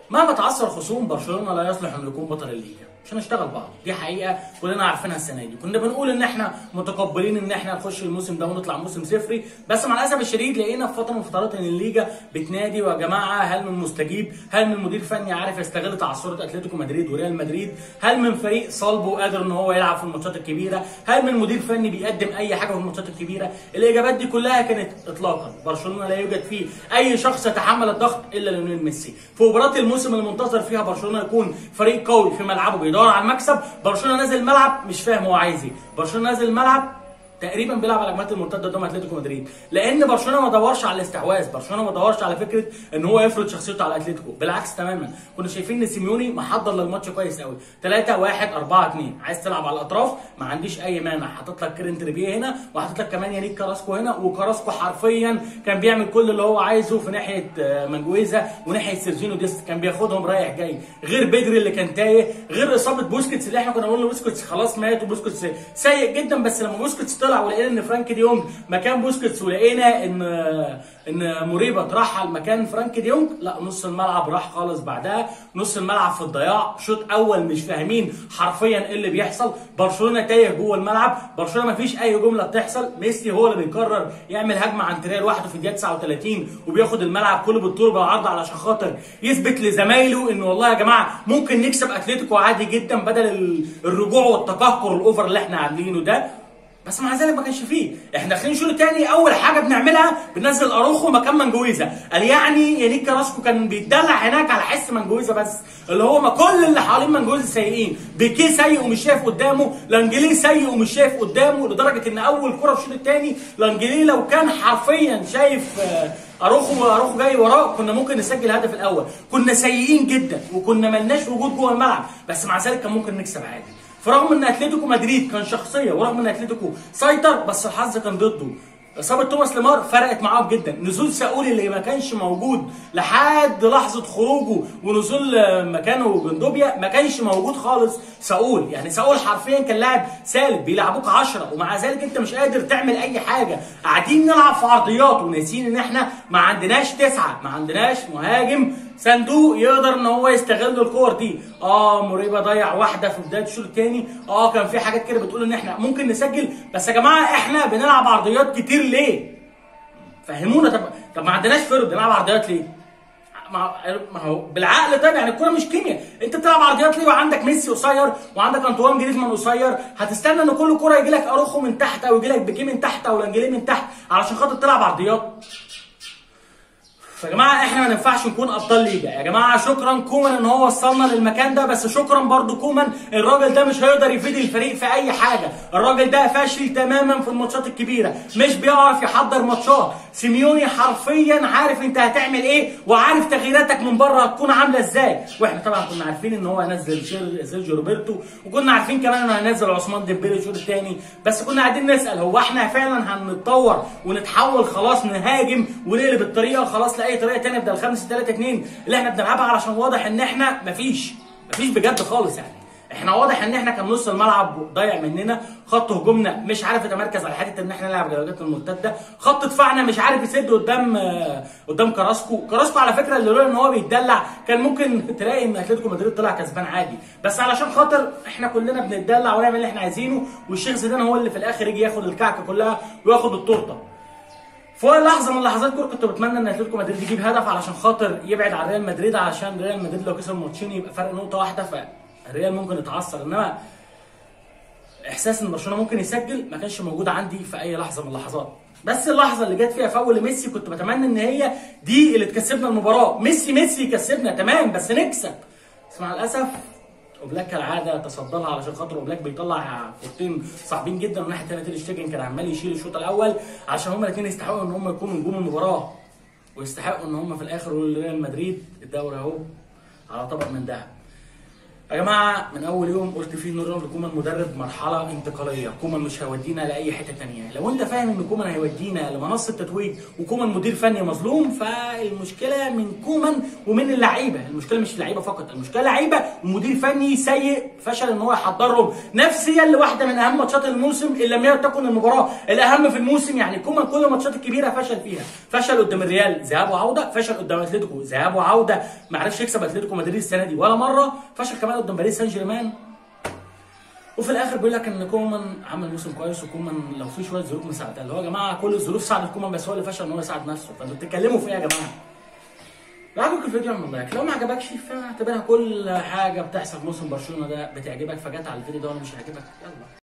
مهما تعثر خصوم برشلونه لا يصلح انه يكون بطل الليجا مش هنشتغل بعض دي حقيقه كلنا عارفينها السنه دي كنا بنقول ان احنا متقبلين ان احنا نخش الموسم ده ونطلع موسم صفري بس مع الاسف الشديد لقينا في فتره من فترات ان الليجا بتنادي ويا جماعه هل من مستجيب هل من مدير فني عارف يستغل تعثرات اتلتيكو مدريد وريال مدريد هل من فريق صلبه قادر ان هو يلعب في الماتشات الكبيره هل من مدير فني بيقدم اي حاجه في الماتشات الكبيره الاجابات دي كلها كانت اطلاقا برشلونه لا يوجد فيه اي شخص يتحمل الضغط الا ليونيل ميسي في مباراه الموسم اللي منتظر فيها برشلونه يكون فريق قوي في ملعبه بيدور على المكسب برشلونه نازل الملعب مش فاهم هو عايز ايه برشلونه نازل الملعب تقريبا بيلعب على الهجمات المرتده قدام اتلتيكو مدريد لان برشلونه ما دورش على الاستحواذ برشلونه ما دورش على فكره ان هو يفرض شخصيته على اتلتيكو بالعكس تماما كنا شايفين ان سيميوني محضر للماتش كويس قوي 3 1 4 2 عايز تلعب على الاطراف ما عنديش اي مانع حاطط لك كريم تريبيه هنا وحاطط لك كمان يانيك كراسكو هنا وكراسكو حرفيا كان بيعمل كل اللي هو عايزه في ناحيه آه، منجويزا وناحيه سيرجينو ديست كان بياخدهم رايح جاي غير بدري اللي كان تايه غير اصابه بوسكيتس اللي احنا كنا بنقول بوسكيتس خلاص مات وبوسكيتس سيء جدا بس لما بوسكيتس طلع ولقينا ان فرانك ديونج مكان بوسكيتس ولقينا ان ان موريبا اترحل مكان فرانك ديونج لا نص الملعب راح خالص بعدها نص الملعب في الضياع شوط اول مش فاهمين حرفيا ايه اللي بيحصل برشلونه تايه جوه الملعب برشلونه ما فيش اي جمله بتحصل ميسي هو اللي بيقرر يعمل هجمه عن تريال لوحده في الدقيقه 39 وبياخد الملعب كله بالطول بالعرض علشان خاطر يثبت لزمايله ان والله يا جماعه ممكن نكسب اتلتيكو عادي جدا بدل ال- الرجوع والتقهقر الاوفر اللي احنا عاملينه ده بس مع ذلك ما كانش فيه احنا داخلين الشوط الثاني اول حاجه بنعملها بننزل اروخو مكان منجويزا قال يعني يانيك كراسكو كان بيتدلع هناك على حس منجويزا بس اللي هو ما كل اللي حوالين منجويزا سيئين بيكيه سيء ومش شايف قدامه لانجلي سيء ومش شايف قدامه لدرجه ان اول كره في الشوط الثاني لانجلي لو كان حرفيا شايف آه، اروخو اروخو جاي وراه كنا ممكن نسجل الهدف الاول كنا سيئين جدا وكنا ملناش وجود جوه الملعب بس مع ذلك كان ممكن نكسب عادي فرغم ان اتلتيكو مدريد كان شخصيه ورغم ان اتلتيكو سيطر بس الحظ كان ضده اصابه توماس ليمار فرقت معاهم جدا نزول ساول اللي ما كانش موجود لحد لحظه خروجه ونزول آه، مكانه بندوبيا ما كانش موجود خالص ساول يعني ساول حرفيا كان لاعب سالب بيلعبوك 10 ومع ذلك انت مش قادر تعمل اي حاجه قاعدين نلعب في عرضيات وناسيين ان احنا ما عندناش تسعه ما عندناش مهاجم صندوق يقدر ان هو يستغل الكور دي اه مريبا ضيع واحده في بدايه الشوط الثاني اه كان في حاجات كده بتقول ان احنا ممكن نسجل بس يا جماعه احنا بنلعب عرضيات كتير ليه فهمونا طب طب ما عندناش فرد بنلعب عرضيات ليه ما ما هو بالعقل طيب يعني الكوره مش كيمياء انت بتلعب عرضيات ليه وعندك ميسي قصير وعندك انطوان جريزمان قصير هتستنى ان كل كوره يجي لك اروخو من تحت او يجي لك بيكيه من تحت او لانجليه من تحت علشان خاطر تلعب عرضيات فيا جماعه احنا ما ينفعش نكون ابطال ليجا يا جماعه شكرا كومان ان هو وصلنا للمكان ده بس شكرا برضو كومان الراجل ده مش هيقدر يفيد الفريق في اي حاجه الراجل ده فاشل تماما في الماتشات الكبيره مش بيعرف يحضر ماتشات سيميوني حرفيا عارف انت هتعمل ايه وعارف تغييراتك من بره هتكون عامله ازاي واحنا طبعا كنا عارفين ان هو هينزل شير- سيرجيو روبرتو وكنا عارفين كمان انه هينزل عثمان ديمبلي الشوط الثاني بس كنا قاعدين نسال هو احنا فعلا هنتطور ونتحول خلاص نهاجم ونقلب الطريقه خلاص لاي طريقه ثانيه بدل 5 3 2 اللي احنا بنلعبها علشان واضح ان احنا مفيش مفيش بجد خالص يعني احنا واضح ان احنا كان نص الملعب ضايع مننا خط هجومنا مش عارف يتمركز على حته ان احنا نلعب الهجمات المرتده خط دفاعنا مش عارف يسد قدام آه، قدام كراسكو كراسكو على فكره اللي لولا ان هو بيتدلع كان ممكن تلاقي ان اتلتيكو مدريد طلع كسبان عادي بس علشان خاطر احنا كلنا بنتدلع ونعمل اللي احنا عايزينه والشيخ زيدان هو اللي في الاخر يجي ياخد الكعكه كلها وياخد التورته في لحظه من اللحظات كده كنت بتمنى ان اتلتيكو مدريد يجيب هدف علشان خاطر يبعد عن ريال مدريد علشان ريال مدريد لو كسب الماتشين يبقى فرق نقطه واحده فالريال ممكن يتعثر انما احساس ان برشلونه ممكن يسجل ما كانش موجود عندي في اي لحظه من اللحظات بس اللحظه اللي جت فيها فاول لميسي كنت بتمنى ان هي دي اللي تكسبنا المباراه ميسي ميسي يكسبنا تمام بس نكسب بس مع الاسف اوبلاك كالعاده تصدى لها علشان خاطر اوبلاك بيطلع كورتين صعبين جدا والناحيه الثانيه تير شتيجن كان عمال يشيل الشوط الاول عشان هما الاثنين يستحقوا ان هم يكونوا نجوم المباراه ويستحقوا ان هم في الاخر يقولوا لريال مدريد الدوري اهو على طبق من ذهب يا جماعه من اول يوم قلت فيه ان رونالد كومان مدرب مرحله انتقاليه كومان مش هيودينا لاي حته تانية لو انت فاهم ان كومان هيودينا لمنصه تتويج وكومان مدير فني مظلوم فالمشكله من كومان ومن اللعيبه المشكله مش اللعيبه فقط المشكله لعيبه ومدير فني سيء فشل ان هو يحضرهم نفسيا لواحده من اهم ماتشات الموسم ان لم تكن المباراه الاهم في الموسم يعني كومان كل الماتشات الكبيره فشل فيها فشل قدام الريال ذهاب وعوده فشل قدام اتلتيكو ذهاب وعوده ما عرفش يكسب اتلتيكو مدريد السنه دي ولا مره فشل كمان قدام باريس سان جيرمان وفي الاخر بيقول لك ان كومان عمل موسم كويس وكومان لو في شويه ظروف مساعده اللي هو يا جماعه كل الظروف ساعدت كومان بس هو اللي فشل ان هو يساعد نفسه فانتوا بتتكلموا في ايه يا جماعه؟ لو عجبك الفيديو اعمل لايك لو ما عجبكش فاعتبرها كل حاجه بتحصل في موسم برشلونه ده بتعجبك فجت على الفيديو ده ولا مش هيعجبك يلا